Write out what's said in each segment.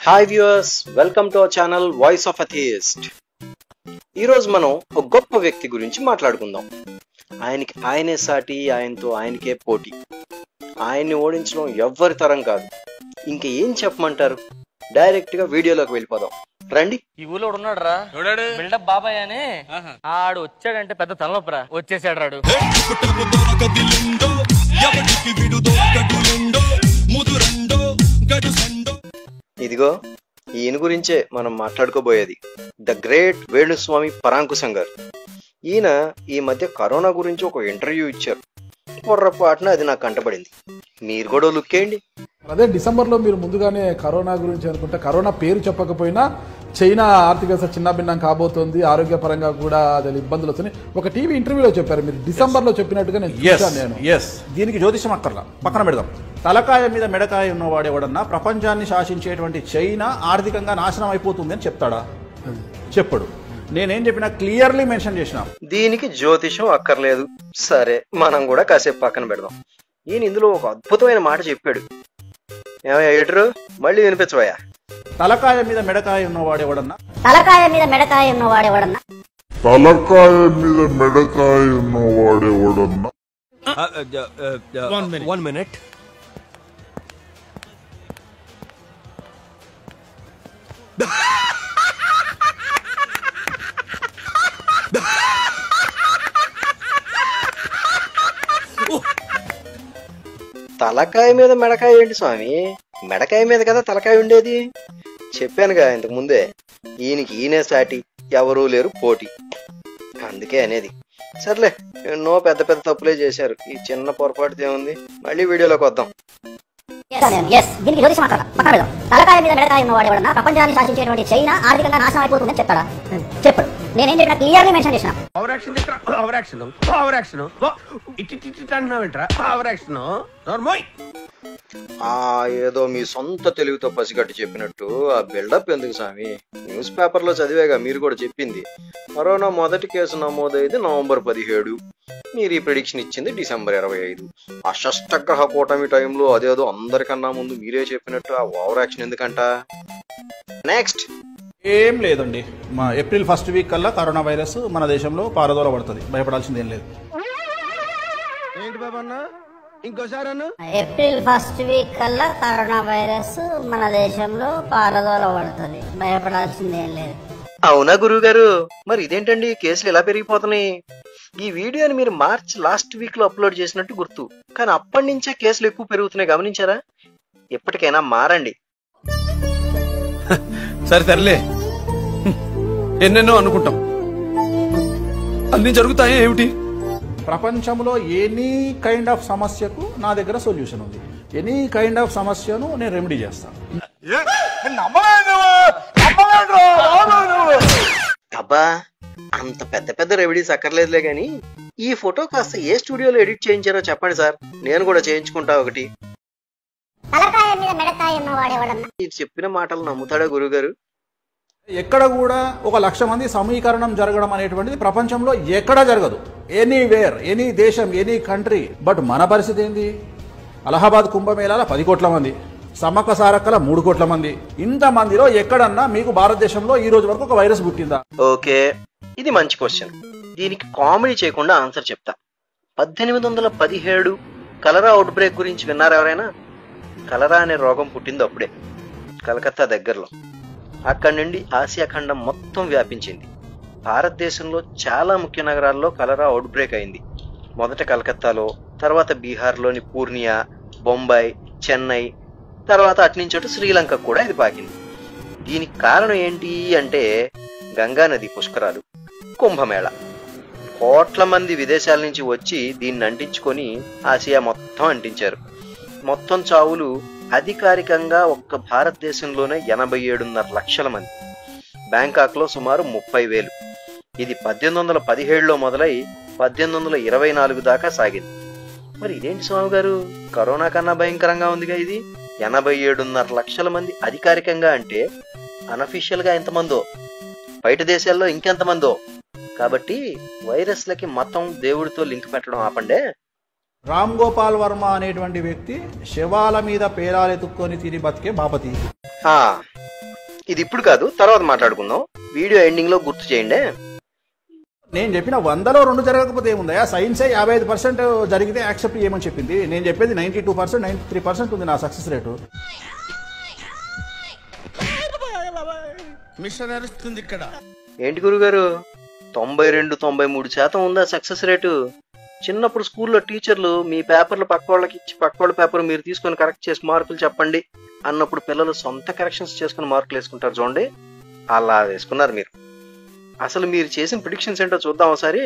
hi viewers welcome to our channel voice of atheist ఈరోజు మనం ఒక గొప్ప వ్యక్తి గురించి మాట్లాడుకుందాం ఆయనకి ఆయనే సాటి ఆయనతో ఆయనకే పోటీ ఆయన్ని ఓడించడం ఎవ్వరి తరం కాదు ఇంక ఏం చెప్పమంటారు డైరెక్ట్ గా వీడియోలోకి వెళ్ళిపోదాం రండి ఈ ఊళ్ళో ఉన్నాడు రా బిల్డప్ బాబాయ్ అని ఆడు వచ్చాడంటే పెద్ద తలనొప్పరా వచ్చేసాడు రాడు ఇదిగో ఈయన గురించే మనం మాట్లాడుకోబోయేది ద గ్రేట్ వేణుస్వామి పరాంకుశం గారు ఈయన ఈ మధ్య కరోనా గురించి ఒక ఇంటర్వ్యూ ఇచ్చారు పొర్రపాటున అది నాకు కంటపడింది మీరు కూడా లుక్ వేయండి అదే డిసెంబర్లో మీరు ముందుగానే కరోనా గురించి అనుకుంటే కరోనా పేరు చెప్పకపోయినా చైనా ఆర్థిక వ్యవస్థ చిన్నభిన్నం కాబోతోంది ఆరోగ్యపరంగా కూడా అది ఇబ్బందులు వస్తున్నాయి ఒక టీవీ ఇంటర్వ్యూలో చెప్పారు మీరు డిసెంబర్లో చెప్పినట్టుగా నేను ఎస్ చూశాను నేను ఎస్ దీనికి జ్యోతిషం అక్కర్లా పక్కన పెడదాం తలకాయ మీద మెడకాయ ఉన్నవాడు ఎవడన్నా ప్రపంచాన్ని శాసించేటువంటి చైనా ఆర్థికంగా నాశనం అయిపోతుంది అని చెప్తాడా చెప్పడు నేనేం చెప్పినా క్లియర్లీ మెన్షన్ చేసిన దీనికి జ్యోతిషం అక్కర్లేదు సరే మనం కూడా కాసేపు పక్కన పెడదాం ఈయన ఇందులో ఒక అద్భుతమైన మాట చెప్పాడు ఏమయ్యా ఎటరు మళ్ళీ వినిపించవయ్యా తలకాయ మీద మెడకాయ ఉన్నవాడు ఎవడన్నా తలకాయ మీద మెడకాయ ఉన్నవాడెవడన్నా తలకాయ మీద మెడకాయ ఉన్నవాడెవడన్నా వన్ మినిట్ తలకాయ మీద మెడకాయ ఏంటి స్వామి మెడకాయ మీద కదా తలకాయ ఉండేది చెప్పానుగా ఇంతకు ముందే ఈయనకి ఈయనే సాటి ఎవరూ లేరు పోటీ అందుకే అనేది సర్లే ఎన్నో పెద్ద పెద్ద తప్పులే చేశారు ఈ చిన్న పొరపాటు ఏముంది మళ్ళీ వీడియోలోకి వద్దాం ఎస్ దీనికి జ్యోతిషం అక్కడ పక్కన పెడదాం తలకాయ మీద మెడకాయ ఉన్నవాడెవడన్నా ప్రపంచాన్ని శాసించేటువంటి చైనా ఆర్థికంగా నాశనం అయిపోతుందని చెప్తాడా చెప్పడు నేనేం చెప్పినా క్లియర్లీ మెన్షన్ చేసిన over action over action over action it it it అంటున్నావేంట్రా ఓవర్ యాక్షన్ నోర్మోయ్ ఆ ఏదో మీ సొంత తెలుగుతో పసిగట్టి చెప్పినట్టు ఆ బిల్డప్ ఎందుకు స్వామి న్యూస్ పేపర్లో చదివేగా మీరు కూడా చెప్పింది కరోనా మొదటి కేసు నమోదైంది నవంబర్ పదిహేడు మీరు ఈ ప్రిడిక్షన్ ఇచ్చింది డిసెంబర్ ఇరవై ఐదు అషష్టగ్రహ కూటమి టైంలో అదేదో అందరికన్నా ముందు మీరే చెప్పినట్టు ఆ ఓవర్ యాక్షన్ ఎందుకంట నెక్స్ట్ ఏం లేదండి మా ఏప్రిల్ ఫస్ట్ వీక్ కల్లా కరోనా వైరస్ మన దేశంలో పారదోల పడుతుంది భయపడాల్సింది ఏం లేదు ఏంటి బాబా అన్న ఇంకోసారి అన్న ఏప్రిల్ ఫస్ట్ వీక్ కల్లా కరోనా వైరస్ మన దేశంలో పారదోల పడుతుంది భయపడాల్సింది ఏం లేదు అవునా గురువు గారు మరి ఇదేంటండి కేసులు ఎలా పెరిగిపోతున్నాయి ఈ వీడియోని మీరు మార్చ్ లాస్ట్ వీక్ లో అప్లోడ్ చేసినట్టు గుర్తు కానీ అప్పటి నుంచే కేసులు ఎక్కువ పెరుగుతున్నాయి గమనించారా ఎప్పటికైనా మారండి సరే తరలే ఎన్నెన్నో అనుకుంటాం అన్ని జరుగుతాయి ఏమిటి ప్రపంచంలో ఎనీ కైండ్ ఆఫ్ సమస్యకు నా దగ్గర సొల్యూషన్ ఉంది ఎనీ కైండ్ ఆఫ్ సమస్యను నేను రెమెడీ చేస్తాను అబ్బా అంత పెద్ద పెద్ద రెమెడీస్ అక్కర్లేదులే గాని ఈ ఫోటో కాస్త ఏ స్టూడియోలో ఎడిట్ చేయించారో చెప్పండి సార్ నేను కూడా చేయించుకుంటా ఒకటి తలకాయ మీద మెడకాయ ఉన్నవాడెవడన్నా మీరు చెప్పిన మాటలు నమ్ముతాడా గురుగారు ఎక్కడ కూడా ఒక లక్ష మంది సమీకరణం జరగడం అనేటువంటిది ప్రపంచంలో ఎక్కడ జరగదు ఎనీవేర్ ఎనీ దేశం ఎనీ కంట్రీ బట్ మన పరిస్థితి ఏంది అలహాబాద్ కుంభమేళాల పది కోట్ల మంది సమ్మక్క సారక్కల మూడు కోట్ల మంది ఇంతమందిలో ఎక్కడన్నా మీకు భారతదేశంలో ఈ రోజు వరకు ఒక వైరస్ పుట్టిందా ఓకే ఇది మంచి క్వశ్చన్ దీనికి కామెడీ చేయకుండా ఆన్సర్ చెప్తా పద్దెనిమిది వందల పదిహేడు కలరా అవుట్ బ్రేక్ గురించి విన్నారా ఎవరైనా కలరా అనే రోగం పుట్టింది అప్పుడే కలకత్తా దగ్గరలో అక్కడి నుండి ఆసియా ఖండం మొత్తం వ్యాపించింది భారతదేశంలో చాలా ముఖ్య నగరాల్లో కలరా అవుట్ బ్రేక్ అయింది మొదట కలకత్తాలో తర్వాత బీహార్లోని పూర్నియా బొంబాయి చెన్నై తర్వాత అట్నుంచి అటు శ్రీలంక కూడా ఇది పాకింది దీనికి కారణం ఏంటి అంటే గంగా నది పుష్కరాలు కుంభమేళ కోట్ల మంది విదేశాల నుంచి వచ్చి దీన్ని అంటించుకొని ఆసియా మొత్తం అంటించారు మొత్తం చావులు అధికారికంగా ఒక్క భారతదేశంలోనే ఎనభై ఏడున్నర లక్షల మంది బ్యాంకాక్లో సుమారు ముప్పై వేలు ఇది పద్దెనిమిది వందల పదిహేడులో మొదలై పద్దెనిమిది వందల ఇరవై నాలుగు దాకా సాగింది మరి ఇదేంటి స్వామి గారు కరోనా కన్నా భయంకరంగా ఉందిగా ఇది ఎనభై ఏడున్నర లక్షల మంది అధికారికంగా అంటే అనఫీషియల్ గా ఎంతమందో బయట దేశాల్లో ఇంకెంతమందో కాబట్టి వైరస్లకి మతం దేవుడితో లింక్ పెట్టడం ఆపండే రామ్ గోపాల్ వర్మ అనేటువంటి వ్యక్తి శవాల మీద పేరాలెత్తుక్కొని తిని బతికే బాపతి ఆ, ఇది ఇప్పుడు కాదు తర్వాత మాట్లాడుకుందాం వీడియో ఎండింగ్ లో గుర్తు చేయండి నేను చెప్పిన వందలో రెండు జరగకపోతే ఏముందా సైన్సే యాభై ఐదు పర్సెంట్ జరిగితే యాక్సెప్ట్ చేయమని చెప్పింది నేను చెప్పేది ninety two percent ninety three percent ఉంది నా సక్సెస్ రేటు మిషన్ నడుస్తుంది ఇక్కడ ఏంటి గురుగారు తొంభై రెండు తొంభై మూడు శాతం ఉందా సక్సెస్ రేటు చిన్నప్పుడు స్కూల్లో టీచర్లు మీ పేపర్లు పక్క వాళ్ళకి ఇచ్చి పక్క వాళ్ళ పేపర్ మీరు తీసుకొని కరెక్ట్ చేసి మార్కులు చెప్పండి అన్నప్పుడు పిల్లలు సొంత కరెక్షన్స్ చేసుకుని మార్కులు వేసుకుంటారు చూడండి అలా వేసుకున్నారు మీరు అసలు మీరు చేసిన ప్రిడిక్షన్స్ ఏంటో చూద్దాం ఒకసారి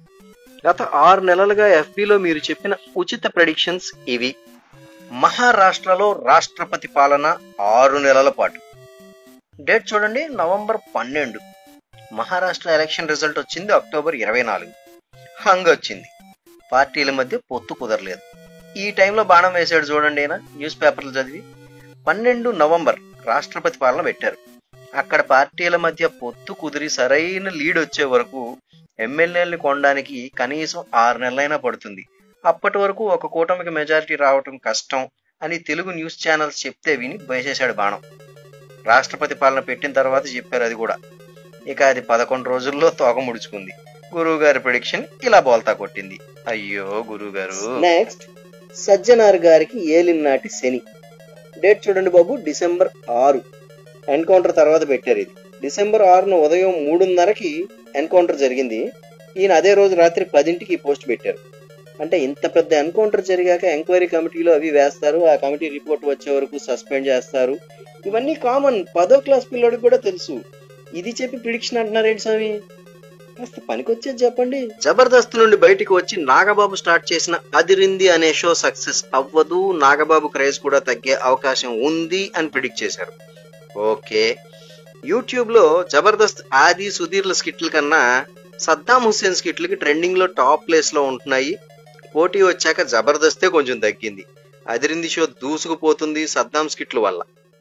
గత ఆరు నెలలుగా FB లో మీరు చెప్పిన ఉచిత ప్రెడిక్షన్స్ ఇవి మహారాష్ట్రలో రాష్ట్రపతి పాలన ఆరు నెలల పాటు డేట్ చూడండి నవంబర్ పన్నెండు మహారాష్ట్ర ఎలక్షన్ రిజల్ట్ వచ్చింది అక్టోబర్ ఇరవై నాలుగు హంగ్ వచ్చింది పార్టీల మధ్య పొత్తు కుదరలేదు ఈ టైంలో బాణం వేశాడు చూడండి ఈయన న్యూస్ పేపర్లు చదివి పన్నెండు నవంబర్ రాష్ట్రపతి పాలన పెట్టారు అక్కడ పార్టీల మధ్య పొత్తు కుదిరి సరైన లీడ్ వచ్చే వరకు ఎమ్మెల్యేలను కొనడానికి కనీసం ఆరు నెలలైనా పడుతుంది అప్పటి వరకు ఒక కూటమికి మెజారిటీ రావటం కష్టం అని తెలుగు న్యూస్ ఛానల్స్ చెప్తే విని వేసేశాడు బాణం రాష్ట్రపతి పాలన పెట్టిన తర్వాత చెప్పారు అది కూడా ఇక అది పదకొండు రోజుల్లో తోక ముడుచుకుంది గురువు గారి ప్రిడిక్షన్ ఇలా బోల్తా కొట్టింది అయ్యో గురువు గారు నెక్స్ట్ సజ్జనార్ గారికి ఏలినాటి శని డేట్ చూడండి బాబు డిసెంబర్ ఆరు ఎన్కౌంటర్ తర్వాత పెట్టారు ఇది డిసెంబర్ ఆరున ఉదయం మూడున్నరకి ఎన్కౌంటర్ జరిగింది ఈయన అదే రోజు రాత్రి పదింటికి ఈ పోస్ట్ పెట్టారు అంటే ఇంత పెద్ద ఎన్కౌంటర్ జరిగాక ఎంక్వైరీ కమిటీలో అవి వేస్తారు ఆ కమిటీ రిపోర్ట్ వచ్చే వరకు సస్పెండ్ చేస్తారు ఇవన్నీ కామన్ పదో క్లాస్ పిల్లోడికి కూడా తెలుసు ఇది చెప్పి ప్రిడిక్షన్ అంటున్నారేంటి స్వామి కాస్త పనికొచ్చేది చెప్పండి జబర్దస్త్ నుండి బయటికి వచ్చి నాగబాబు స్టార్ట్ చేసిన అదిరింది అనే షో సక్సెస్ అవ్వదు నాగబాబు క్రేజ్ కూడా తగ్గే అవకాశం ఉంది అని ప్రిడిక్ట్ చేశారు ఓకే యూట్యూబ్ లో జబర్దస్త్ ఆది సుధీర్ల స్కిట్ల కన్నా సద్దాం హుస్సేన్ స్కిట్లకి ట్రెండింగ్ లో టాప్ ప్లేస్ లో ఉంటున్నాయి పోటీ వచ్చాక జబర్దస్తే కొంచెం తగ్గింది అదిరింది షో దూసుకుపోతుంది సద్దాం స్కిట్ల వల్ల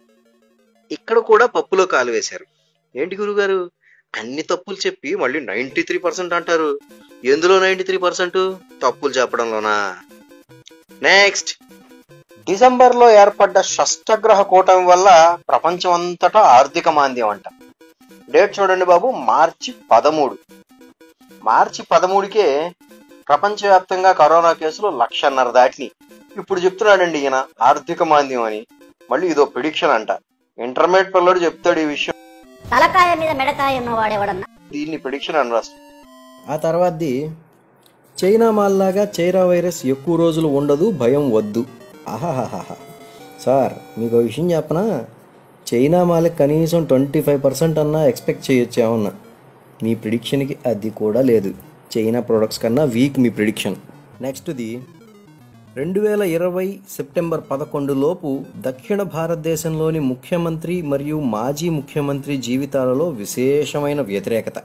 ఇక్కడ కూడా పప్పులో కాలు వేశారు ఏంటి గురుగారు అన్ని తప్పులు చెప్పి మళ్ళీ నైంటీ త్రీ పర్సెంట్ అంటారు ఎందులో నైంటీ త్రీ పర్సెంట్ తప్పులు చెప్పడంలోనా నెక్స్ట్ డిసెంబర్ లో ఏర్పడ్డ షష్టగ్రహ కూటమి వల్ల ప్రపంచం అంతటా ఆర్థిక మాంద్యం అంట డేట్ చూడండి బాబు మార్చి పదమూడు మార్చి పదమూడుకే ప్రపంచవ్యాప్తంగా కరోనా కేసులు లక్షన్నర దాటిని ఇప్పుడు చెప్తున్నాడండి ఈయన ఆర్థిక మాంద్యం అని మళ్ళీ ఇదో ప్రిడిక్షన్ అంట ఇంటర్మీడియట్ పిల్లడు చెప్తాడు ఈ విషయం తలకాయ మీద మెడకాయ ఉన్నవాడెవడన్నా దీన్ని ప్రిడిక్షన్ అని రాస్తాడు ఆ తర్వాతది చైనా మాల్లాగా చైనా వైరస్ ఎక్కువ రోజులు ఉండదు భయం వద్దు ఆహాహాహా సార్ మీకు ఒక విషయం చెప్పనా చైనా మాల్కి కనీసం ట్వంటీ ఫైవ్ పర్సెంట్ అన్నా ఎక్స్పెక్ట్ చేయొచ్చు ఏమన్నా మీ ప్రిడిక్షన్కి అది కూడా లేదు చైనా ప్రొడక్ట్స్ కన్నా వీక్ మీ ప్రిడిక్షన్ నెక్స్ట్ది రెండు వేల ఇరవై సెప్టెంబర్ పదకొండు లోపు దక్షిణ భారతదేశంలోని ముఖ్యమంత్రి మరియు మాజీ ముఖ్యమంత్రి జీవితాలలో విశేషమైన వ్యతిరేకత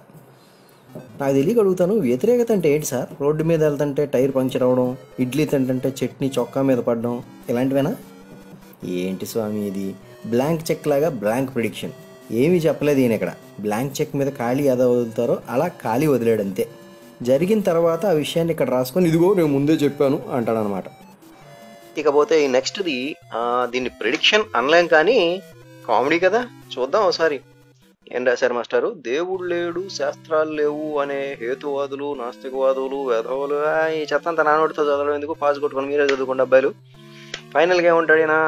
నాకు తెలియక అడుగుతాను వ్యతిరేకత అంటే ఏంటి సార్ రోడ్డు మీద వెళ్తుంటే టైర్ పంక్చర్ అవడం ఇడ్లీ తింటుంటే చట్నీ చొక్కా మీద పడడం ఇలాంటివేనా ఏంటి స్వామి ఇది బ్లాంక్ చెక్ లాగా బ్లాంక్ ప్రిడిక్షన్ ఏమీ చెప్పలేదు ఈయన ఇక్కడ బ్లాంక్ చెక్ మీద ఖాళీ ఎలా వదులుతారో అలా ఖాళీ వదిలేడు అంతే జరిగిన తర్వాత ఆ విషయాన్ని ఇక్కడ రాసుకొని ఇదిగో నేను ముందే చెప్పాను అంటాడనమాట ఇకపోతే ఈ నెక్స్ట్ది ఆ, దీన్ని ప్రిడిక్షన్ అనలేం కానీ కామెడీ కదా చూద్దాం ఒకసారి ఏం రాశారు మాస్టారు దేవుడు లేడు శాస్త్రాలు లేవు అనే హేతువాదులు నాస్తికవాదులు వేదవులు ఆ, ఈ చెత్తంతా నానోడితో చదవడం ఎందుకు పాస్ కొట్టుకొని మీరే చదువుకోండి అబ్బాయిలు ఫైనల్గా ఏముంటాడు ఈయన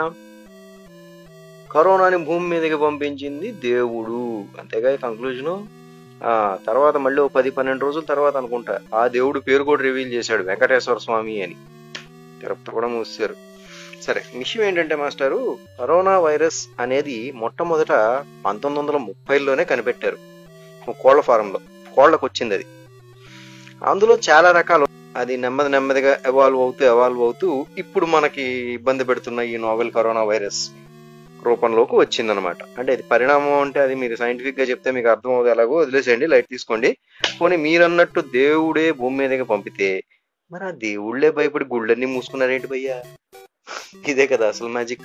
కరోనాని భూమి మీదకి పంపించింది దేవుడు అంతేగా కంక్లూజను ఆ తర్వాత మళ్ళీ ఓ పది పన్నెండు రోజుల తర్వాత అనుకుంటా ఆ దేవుడు పేరు కూడా రివీల్ చేశాడు వెంకటేశ్వర స్వామి అని తిరుపతి కూడా మూసారు సరే విషయం ఏంటంటే మాస్టారు కరోనా వైరస్ అనేది మొట్టమొదట పంతొమ్మిది వందల ముప్పైలోనే కనిపెట్టారు ఒక కోళ్ల ఫారంలో కోళ్లకు వచ్చింది అది అందులో చాలా రకాలు అది నెమ్మది నెమ్మదిగా ఎవాల్వ్ అవుతూ ఎవాల్వ్ అవుతూ ఇప్పుడు మనకి ఇబ్బంది పెడుతున్న ఈ నోవెల్ కరోనా వైరస్ రూపంలోకి వచ్చిందనమాట అంటే అది పరిణామం అంటే అది మీరు సైంటిఫిక్ గా చెప్తే మీకు అర్థం అవుతుంది ఎలాగో వదిలేసేయండి లైట్ తీసుకోండి పోనీ మీరన్నట్టు దేవుడే భూమి మీదకి పంపితే మరి ఆ దేవుళ్ళే భయపడి గుళ్ళన్నీ మూసుకున్నారేంటి భయ్యా ఇదే కదా అసలు మ్యాజిక్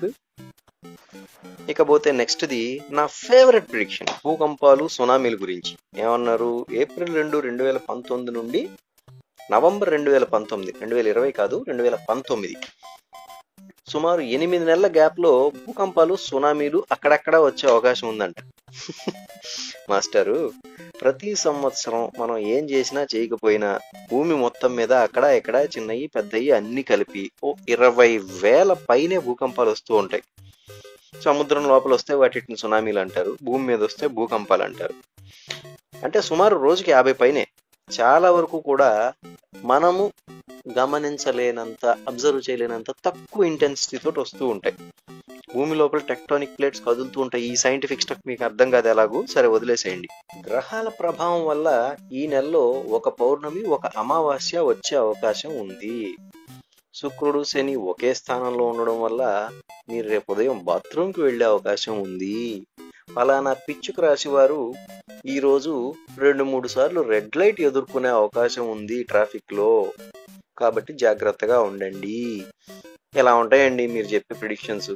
ఇకపోతే నెక్స్ట్ది నా ఫేవరెట్ ప్రిడిక్షన్ భూకంపాలు సునామీల గురించి ఏమన్నారు ఏప్రిల్ రెండు రెండు వేల పంతొమ్మిది నుండి నవంబర్ రెండు వేల పంతొమ్మిది రెండు వేల ఇరవై కాదు రెండు వేల పంతొమ్మిది సుమారు ఎనిమిది నెలల గ్యాప్ లో భూకంపాలు సునామీలు అక్కడక్కడ వచ్చే అవకాశం ఉందంట మాస్టరు ప్రతి సంవత్సరం మనం ఏం చేసినా చేయకపోయినా భూమి మొత్తం మీద అక్కడ ఇక్కడ చిన్నవి పెద్దవి అన్ని కలిపి ఓ ఇరవై వేల పైనే భూకంపాలు వస్తూ ఉంటాయి సముద్రం లోపల వస్తే వాటిని సునామీలు అంటారు భూమి మీద వస్తే భూకంపాలు అంటారు అంటే సుమారు రోజుకి యాభై పైనే చాలా వరకు కూడా మనము గమనించలేనంత అబ్జర్వ్ చేయలేనంత తక్కువ ఇంటెన్సిటీ తోటి వస్తూ ఉంటాయి భూమి లోపల టెక్టానిక్ ప్లేట్స్ కదులుతూ ఉంటాయి ఈ సైంటిఫిక్ స్టఫ్ మీకు అర్థం కాదు ఎలాగూ సరే వదిలేసేయండి గ్రహాల ప్రభావం వల్ల ఈ నెలలో ఒక పౌర్ణమి ఒక అమావాస్య వచ్చే అవకాశం ఉంది శుక్రుడు శని ఒకే స్థానంలో ఉండడం వల్ల మీరు రేపు ఉదయం బాత్రూమ్కి వెళ్ళే అవకాశం ఉంది ఫలానా పిచ్చుకు రాశి వారు ఈ రోజు రెండు మూడు సార్లు రెడ్ లైట్ ఎదుర్కొనే అవకాశం ఉంది ట్రాఫిక్ లో కాబట్టి జాగ్రత్తగా ఉండండి ఎలా ఉంటాయండి మీరు చెప్పే ప్రిడిక్షన్స్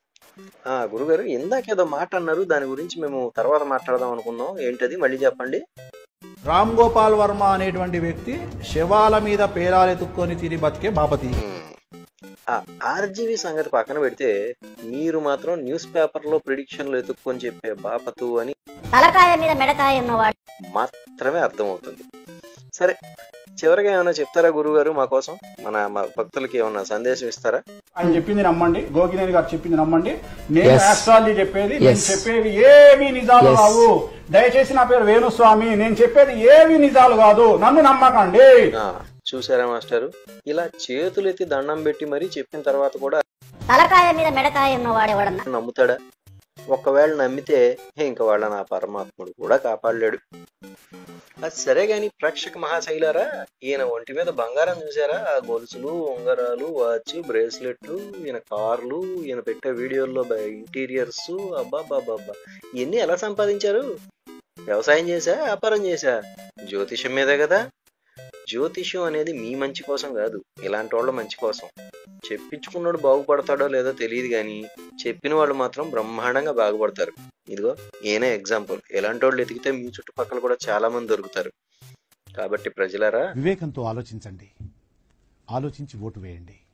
ఆ గురుగారు ఇందాకేదో మాట అన్నారు దాని గురించి మేము తర్వాత మాట్లాడదాం అనుకున్నాం ఏంటది మళ్ళీ చెప్పండి రామ్ గోపాల్ వర్మ అనేటువంటి వ్యక్తి శవాల మీద పేరాలెత్తుక్కొని తిరిగి బతికే బాపతి ఆ ఆర్జీవి సంగతి పక్కన పెడితే మీరు మాత్రం న్యూస్ పేపర్ లో ప్రిడిక్షన్లు ఎత్తుక్కొని చెప్పే బాపతు అని తలకాయ మీద మెడకాయ ఉన్నవాడు మాత్రమే అర్థమవుతుంది సరే చివరిగా ఏమైనా చెప్తారా గురుగారు మా కోసం మన మా భక్తులకి ఏమైనా సందేశం ఇస్తారా ఆయన చెప్పింది నమ్మండి గోగినేని గారు చెప్పింది నమ్మండి నేను ఆస్ట్రాలజీ చెప్పేది నేను చెప్పేవి ఏవి నిజాలు కావు దయచేసి నా పేరు వేణుస్వామి నేను చెప్పేది ఏవి నిజాలు కాదు నన్ను నమ్మకండి ఆ, చూసారా మాస్టారు ఇలా చేతులెత్తి దండం పెట్టి మరీ చెప్పిన తర్వాత కూడా తలకాయ మీద మెడకాయ ఉన్నవాడు ఎవడన్నా నమ్ముతాడా ఒకవేళ నమ్మితే ఇంక వాళ్ళ నా పరమాత్ముడు కూడా కాపాడలేడు అది సరే గాని ప్రేక్షక మహాశైలారా ఈయన ఒంటి మీద బంగారం చూసారా ఆ గొలుసులు ఉంగరాలు వాచ్ బ్రేస్లెట్లు ఈయన కార్లు ఈయన పెట్టే వీడియోల్లో ఇంటీరియర్స్ అబ్బా బాబా ఇవన్నీ ఎలా సంపాదించారు వ్యవసాయం చేసా వ్యాపారం చేసా జ్యోతిషం మీదే కదా జ్యోతిషం అనేది మీ మంచి కోసం కాదు ఇలాంటి వాళ్ళ మంచి కోసం చెప్పించుకున్నాడు బాగుపడతాడో లేదో తెలియదు కానీ చెప్పిన వాళ్ళు మాత్రం బ్రహ్మాండంగా బాగుపడతారు ఇదిగో ఈయనే ఎగ్జాంపుల్ ఇలాంటి వాళ్ళు ఎతికితే మీ చుట్టుపక్కల కూడా చాలా మంది దొరుకుతారు కాబట్టి ప్రజలారా వివేకంతో ఆలోచించండి ఆలోచించి ఓటు వేయండి